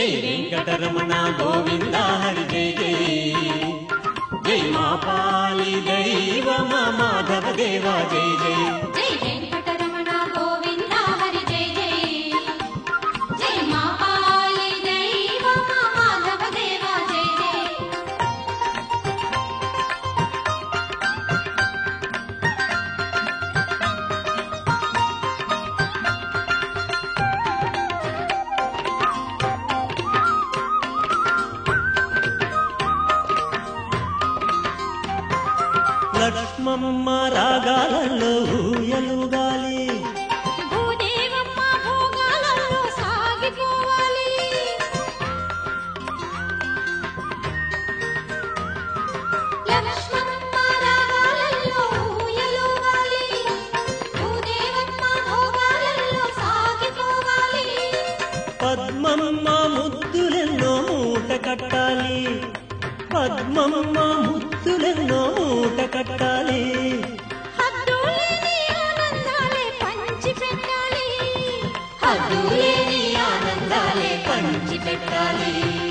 జై వెంకటరమణ గోవింద హరి జై జై జై మా పాలి దైవమ మాధవ దేవ జై జై జై వెంకటరమణ గోవింద హరి జై జై జై మా పాలి దైవ మాధవ దేవ జై జై లక్ష్మమ్మ రాగాలలో ఊయలుగాలి భూదేవమ్మ భోగాలలో సాగిపోవాలి లక్ష్మమ్మ రాగాలలో ఊయలుగాలి భూదేవమ్మ భోగాలలో సాగిపోవాలి పద్మమ్మ ముద్దులెన్నో మూట కట్టాలి పద్మమ్మ ముద్దులెన్నో మూట కట్టాలి హద్దులేని ఆనందాలే పంచి పెట్టాలి హద్దులేని ఆనందాలే పంచి పెట్టాలి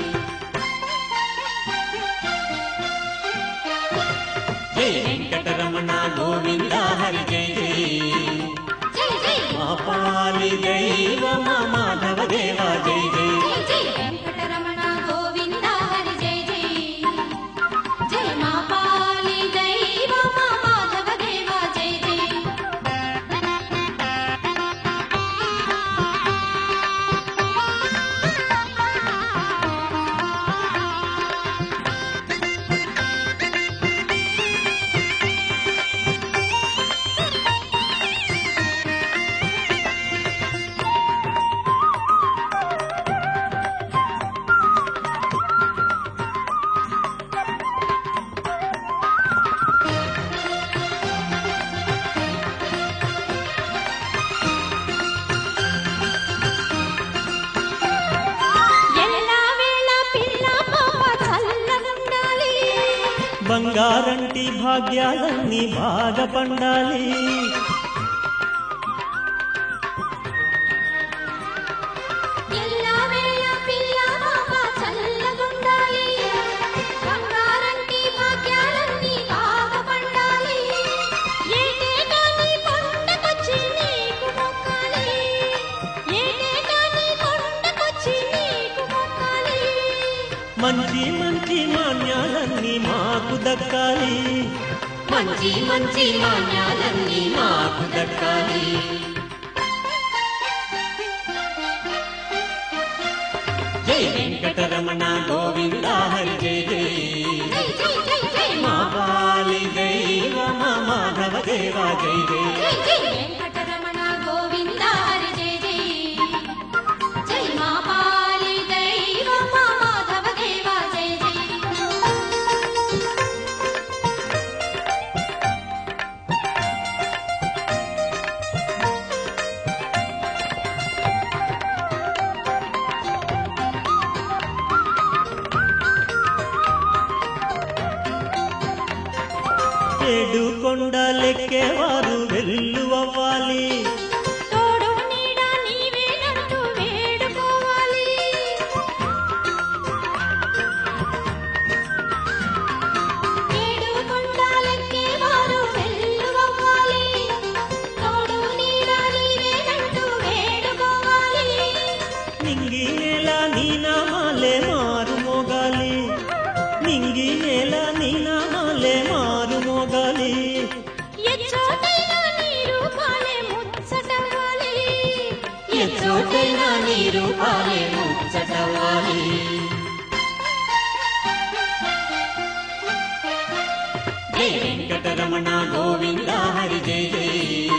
జై వెంకటరమణ గోవింద హరి జై జై జై జై మా పాలి దైవమ మాధవ దేవ జై జై జై జై వెంకటరమణ గోవింద హరి జై జై జై మా పాలి దైవ మా మాధవ దేవ జై జై ఎల్లా వేళ పిల్ల పాప చల్లగుండాలి బంగారంటి భాగ్యాలన్నీ బాగా పండాలి ఎల్లా వేళ పిల్ల పాప చల్లగుండాలి బంగారంటి భాగ్యాలన్నీ బాగా పండాలి ఏటేటా నీ కొండకొచ్చి నీకు మొక్కాలి ఏటేటా నీ కొండకొచ్చి నీకు మొక్కాలి మంచి మంచి మాన్యాలన్నీ మాకు దక్కాలి మంచి మంచి మాన్యాలన్నీ మాకు దక్కాలి జై వెంకటరమణ గోవింద హరి జై జై జై జై జై జై మా పాలి దైవమ మాధవ దేవ జై జై జై జై వెంకటరమణ గోవింద హరి జై జై జై మా పాలి దైవ మా మాధవ దేవ జై జై ఏడు కొండలెక్కేవారు వెల్లువవ్వాలి తోడు నీడ నీవేనంటూ వేడుకోవాలి ఏడు కొండాలెక్కేవారు వెల్లువవ్వాలి తోడు నీడ నీవేనంటూ వేడుకోవాలి నింగి నేల నీ నామాలే మారు మోగాలి నింగి నేల నీ నామాలే మారు మోగాలి ఎచ్చోటైనా నీ రూపాలే ముచ్చటవ్వాలి ఎచ్చోటైనా నీ రూపాలే ముచ్చటవ్వాలి జై వెంకటరమణ గోవింద హరి జై జై